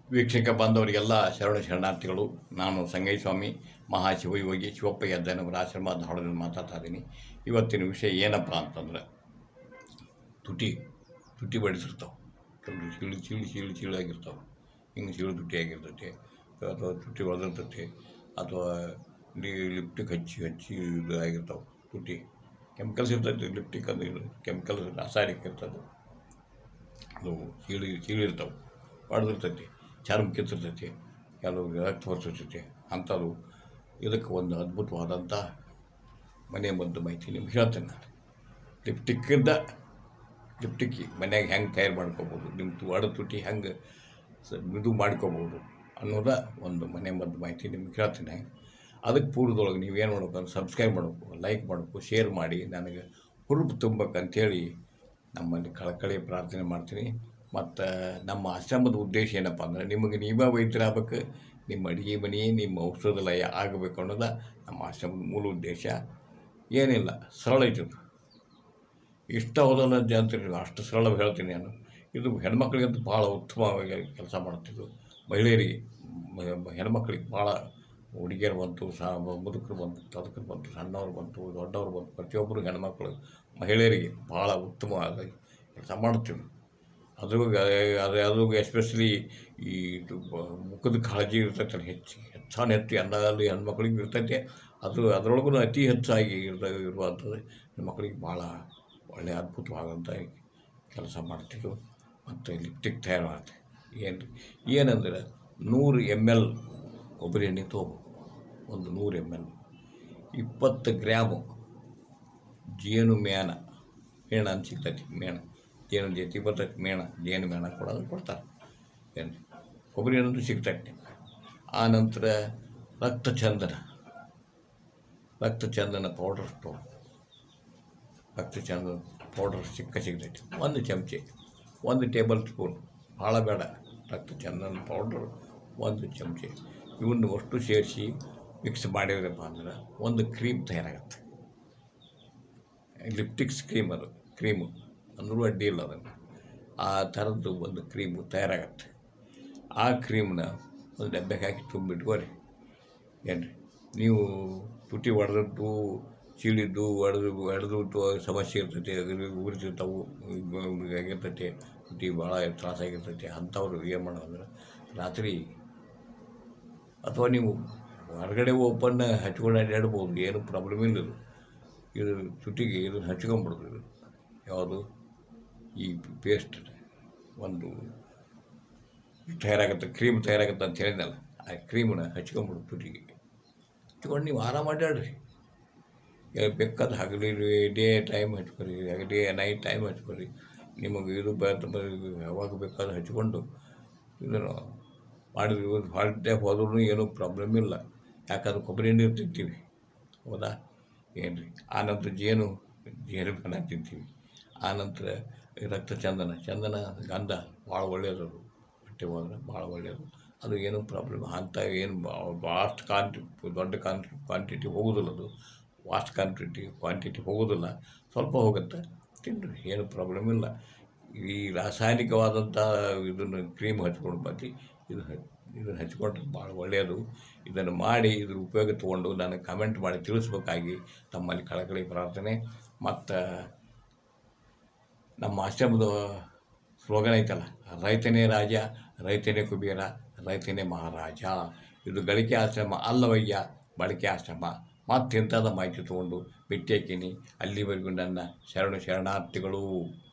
ವೀಕ್ಷಕ ಬಾಂಧವರಿಗೆಲ್ಲ ಶರಣ ಶರಣಾರ್ಥಿಗಳು ನಾನು ಸಂಗಯ್ಯ ಸ್ವಾಮಿ ಮಹಾಶಿವಯೋಗಿ ಶಿವಪ್ಪ ಯದ್ದನವರ ಆಶ್ರಮ ಧಾರವಾಡದಲ್ಲಿ ಮಾತಾಡ್ತಾ ಇದ್ದೀನಿ ಇವತ್ತಿನ ವಿಷಯ ಏನಪ್ಪ ಅಂತಂದ್ರೆ ತುಟಿ ತುಟಿ ಬಡಿಸಿರ್ತಾವೆ ಕೆಲವು ಚೀಳು ಚೀಳು ಚೀಳು ಚೀಳಾಗಿರ್ತಾವೆ ಹಿಂಗೆ ಚೀಳು ತುಟಿ ಆಗಿರ್ತೈತಿ ಅಥವಾ ತುಟಿ ಒಡೆದಿರ್ತೈತಿ ಅಥವಾ ಲಿಪ್ಟಿಕ್ ಹಚ್ಚಿ ಹಚ್ಚಿ ಇದು ಆಗಿರ್ತಾವೆ ತುಟಿ ಕೆಮಿಕಲ್ಸ್ ಇರ್ತೈತಿ ಲಿಪ್ಟಿಕ್ ಅದು ಇದು ಕೆಮಿಕಲ್ಸ್ ರಾಸಾಯನಿಕ ಇರ್ತದೆ ಅದು ಚೀಳಿ ಚೀಳಿರ್ತಾವೆ ಹೊಡೆದಿರ್ತೈತಿ ಚರ್ಮ ಕಿತ್ತಿರ್ತೈತಿ ಕೆಲವು ರಕ್ತ ಬರ್ತಿರ್ತೈತಿ ಅಂಥದ್ದು ಇದಕ್ಕೆ ಒಂದು ಅದ್ಭುತವಾದಂಥ ಮನೆ ಮದ್ದು ಮಾಹಿತಿ ನಿಮ್ಗೆ ಹೇಳ್ತೇನೆ ನಾನು ಲಿಪ್ಟಿಕ್ಕಿಂದ ಲಿಪ್ಟಿಕ್ಕಿ ಮನ್ಯಾಗ ಹೆಂಗೆ ತಯಾರು ಮಾಡ್ಕೋಬೋದು ನಿಮ್ಮ ತು ಅಡ ತುಟಿ ಹೆಂಗೆ ಸ ಇದು ಮಾಡ್ಕೋಬೋದು ಅನ್ನೋದ ಒಂದು ಮನೆ ಮದ್ದು ಮಾಹಿತಿ ನಿಮ್ಗೆ ಹೇಳ್ತೀನಿ ಅದಕ್ಕೆ ಪೂರ್ವದೊಳಗೆ ನೀವೇನು ಮಾಡ್ಬೇಕು ಅಂದ್ರೆ ಸಬ್ಸ್ಕ್ರೈಬ್ ಮಾಡಬೇಕು ಲೈಕ್ ಮಾಡಬೇಕು ಶೇರ್ ಮಾಡಿ ನನಗೆ ಹುರುಪು ತುಂಬಬೇಕಂತೇಳಿ ನಮ್ಮಲ್ಲಿ ಕಳಕಳಿ ಪ್ರಾರ್ಥನೆ ಮಾಡ್ತೀನಿ ಮತ್ತು ನಮ್ಮ ಆಶ್ರಮದ ಉದ್ದೇಶ ಏನಪ್ಪ ಅಂದರೆ ನಿಮಗೆ ನೀವೇ ವೈದ್ಯರಾಗಬೇಕು ನಿಮ್ಮ ಅಡುಗೆ ಮನೆ ನಿಮ್ಮ ಔಷಧಲಯ ಆಗಬೇಕು ಅನ್ನೋದು ನಮ್ಮ ಆಶ್ರಮದ ಮೂಲ ಉದ್ದೇಶ ಏನಿಲ್ಲ ಸರಳ ಐತೆ ಇದು. ಇಷ್ಟ ಹೋದಲ್ಲ ಜಾತ್ರೆ ಅಷ್ಟು ಸರಳ ಹೇಳ್ತೀನಿ ನಾನು ಇದು ಹೆಣ್ಮಕ್ಳಿಗಂತೂ ಭಾಳ ಉತ್ತಮವಾಗಿ ಕೆಲಸ ಮಾಡ್ತಿದ್ದು ಮಹಿಳೆಯರಿಗೆ ಮ- ಹೆಣ್ಮಕ್ಳಿಗೆ ಭಾಳ ಹುಡುಗಿಯರು ಬಂತು ಸಹ ಮುದುಕರು ಬಂತು ತದಕರು ಬಂತು ಸಣ್ಣವ್ರು ಬಂತು ದೊಡ್ಡವ್ರು ಬಂತು ಪ್ರತಿಯೊಬ್ಬರು ಹೆಣ್ಮಕ್ಳು ಮಹಿಳೆಯರಿಗೆ ಭಾಳ ಉತ್ತಮವಾದ ಕೆಲಸ ಮಾಡ್ತೀವಿ ಅದ್ರಾಗ ಅದು ಅದು ಎಸ್ಪೆಷಲಿ ಈ ಇದು ಬ- ಮುಖದ ಕಾಳಜಿ ಇರ್ತೈತೆ ಹೆಚ್ಚು ಹೆಚ್ಚಾನು ಹೆಚ್ಚು ಎಲ್ಲಲ್ಲಿ ಹೆಣ್ಮಕ್ಳಿಗೆ ಇರ್ತೈತೆ ಅದು ಅದರೊಳಗೂ ಅತಿ ಹೆಚ್ಚಾಗಿ ಇರ್ತ ಇರುವಂಥದ್ದು ಹೆಣ್ಮಕ್ಳಿಗೆ ಭಾಳ ಒಳ್ಳೆಯ ಅದ್ಭುತವಾದಂಥ ಕೆಲಸ ಮಾಡ್ತಿದ್ರು ಮತ್ತು ಲಿಪ್ಟಿಕ್ ತಯಾರು ಮಾಡ್ತೀವಿ ಏನು ಏನಂದ್ರೆ ನೂರು ಎಮ್ ಎಲ್ ಕೊಬ್ಬರಿ ಎಣ್ಣೆ ತೊಗೋಬೇಕು ಒಂದು ನೂರು ಎಮ್ ಎಲ್ ಇಪ್ಪತ್ತು ಗ್ರಾಮು ಜೇನು ಮೇಣ ಮೇಣ ಅಂತ ಸಿಗ್ತೈತಿ ಮೇಣ ಜೇನು ಜೊತೆ ಬರ್ತೈತಿ ಮೇಣ ಜೇನು ಮೇಣ ಕೊಡೋದು ಕೊಡ್ತಾರೆ ಏನು ಕೊಬ್ಬರಿ ಎಣ್ಣೆ ಸಿಗ್ತೈತಿ ಆ ನಂತರ ರಕ್ತಚಂದನ ರಕ್ತಚಂದನ ಪೌಡರ್ ತಗೋ ರಕ್ತಚಂದನ ಪೌಡರ್ ಸಿಕ್ಕ ಸಿಗ್ತೈತಿ ಒಂದು ಚಮಚೆ ಒಂದು ಟೇಬಲ್ ಸ್ಪೂನ್ ಭಾಳ ಬೇಡ ರಕ್ತಚಂದನ ಪೌಡ್ರ್ ಒಂದು ಚಮಚೆ ಇವನ್ನ ಅಷ್ಟು ಸೇರಿಸಿ ಮಿಕ್ಸ್ ಮಾಡಿದ್ರಪ್ಪ ಅಂದ್ರೆ ಒಂದು ಕ್ರೀಮ್ ತಯಾರಾಗತ್ತೆ ಲಿಪ್ಟಿಕ್ಸ್ ಕ್ರೀಮ್ ಅದು ಕ್ರೀಮು ಅಂದರೂ ಅಡ್ಡಿ ಇಲ್ಲ ಅದನ್ನು ಆ ಥರದ್ದು ಒಂದು ಕ್ರೀಮು ತಯಾರಾಗತ್ತೆ ಆ ಕ್ರೀಮ್ನ ಒಂದು ಡಬ್ಬೆಗೆ ಹಾಕಿ ತುಂಬಿಟ್ಕೋರಿ ಏನು ನೀವು ತುಟಿ ಒಡೆದದ್ದು ಚೀಳಿದ್ದು ಒಡೆದು ಒಡೆದು ಸಮಸ್ಯೆ ಇರ್ತೈತಿ ಅದ್ರ ಉರಿತಿರ್ತಾವು ಆಗಿರ್ತೈತಿ ತುಟಿ ಭಾಳ ತ್ರಾಸಾಗಿರ್ತೈತಿ ಅಂಥವ್ರು ಏನು ಮಾಡೋದಂದ್ರೆ ರಾತ್ರಿ ಅಥವಾ ನೀವು ಹೊರಗಡೆ ಓಪನ್ ಹಚ್ಕೊಂಡು ಅಡ್ಡಾಡ್ಬೋದು ಏನು ಪ್ರಾಬ್ಲಮ್ ಇಲ್ಲ ಇದು ಇದು ತುಟಿಗೆ ಇದನ್ನು ಹಚ್ಕೊಂಬಿಡೋದು ಇದು ಯಾವುದು ಈ ಪೇಸ್ಟ್ ಒಂದು ತಯಾರಾಗುತ್ತೆ ಕ್ರೀಮ್ ತಯಾರಾಗುತ್ತೆ ಅಂತ ಹೇಳಿದ್ನಲ್ಲ ಆ ಕ್ರೀಮನ್ನ ಹಚ್ಕೊಂಬಿಡು ತುಟಿಗೆ ಹಚ್ಕೊಂಡು ನೀವು ಆರಾಮ ಅಡ್ಡಾಡ್ರಿ ಎಲ್ಲಿ ಬೇಕಾದ ಹಗಲಿ ಡೇ ಟೈಮ್ ಹಚ್ಕೊರಿ ಡೇ ನೈಟ್ ಟೈಮ್ ಹಚ್ಕೊರಿ ನಿಮಗೆ ಇದು ಬ- ಬ- ಯಾವಾಗ ಬೇಕಾದ್ರೆ ಹಚ್ಕೊಂಡು ಇದನ್ನು ಮಾಡಿದ್ವಿ ಹಾಲ್ಟೆ ಹೋದ್ರೂ ಏನೂ ಪ್ರಾಬ್ಲಮ್ ಇಲ್ಲ ಯಾಕಂದ್ರೆ ಕೊಬ್ಬರಿ ಎಣ್ಣೆ ತಿಂತೀವಿ ಹೌದಾ ಏನು ರೀ ಆನಂತರ ಜೇನು ಜೇನು ಬೆನ ತಿಂತೀವಿ ಆನಂತರ ರಕ್ತ ಚಂದನ ಚಂದನ ಗಂಧ ಭಾಳ ಒಳ್ಳೆಯದು ಅದು ಹೊಟ್ಟೆ ಹೋದ್ರೆ ಭಾಳ ಒಳ್ಳೆಯದು ಅದು ಏನೂ ಪ್ರಾಬ್ಲಮ್ ಅಂಥ ಏನು ಭಾಳಷ್ಟು ಕ್ವಾಂಟಿ ದೊಡ್ಡ ಕ್ವಾಂಟಿ ಕ್ವಾಂಟಿಟಿ ಹೋಗೋದಿಲ್ಲ ಅದು ವಾಸ್ಟ್ ಕ್ವಾಂಟಿಟಿ ಕ್ವಾಂಟಿಟಿ ಹೋಗೋದಿಲ್ಲ ಸ್ವಲ್ಪ ಹೋಗುತ್ತೆ ತಿನ್ನಿರಿ ಏನು ಪ್ರಾಬ್ಲಮ್ ಇಲ್ಲ ಈ ರಾಸಾಯನಿಕವಾದಂಥ ಇದನ್ನು ಕ್ರೀಮ್ ಹಚ್ಕೊಂಡು ಬಂದು ಇದು ಹ- ಇದನ್ನು ಹಚ್ಕೊಂಡ್ರೆ ಭಾಳ ಒಳ್ಳೆಯದು ಇದನ್ನು ಮಾಡಿ ಇದ್ರ ಉಪಯೋಗ ತೊಗೊಂಡು ನನಗೆ ಕಮೆಂಟ್ ಮಾಡಿ ತಿಳಿಸ್ಬೇಕಾಗಿ ತಮ್ಮಲ್ಲಿ ಕಳಕಳಿ ಪ್ರಾರ್ಥನೆ ಮತ್ತು ನಮ್ಮ ಆಶ್ರಮದ ಸ್ಲೋಗನ್ ಐತಲ್ಲ ರೈತನೇ ರಾಜ ರೈತನೇ ಕುಬೇರ ರೈತನೇ ಮಹಾರಾಜ ಇದು ಗಳಿಕೆ ಆಶ್ರಮ ಅಲ್ಲವಯ್ಯ ಬಳಕೆ ಆಶ್ರಮ ಮತ್ತೆಂಥದ ಮಾಹಿತಿ ತೊಗೊಂಡು ಭೇಟಿ ಹಾಕೀನಿ ಅಲ್ಲಿವರೆಗೂ ನನ್ನ ಶರಣು ಶರಣಾರ್ಥಿಗಳು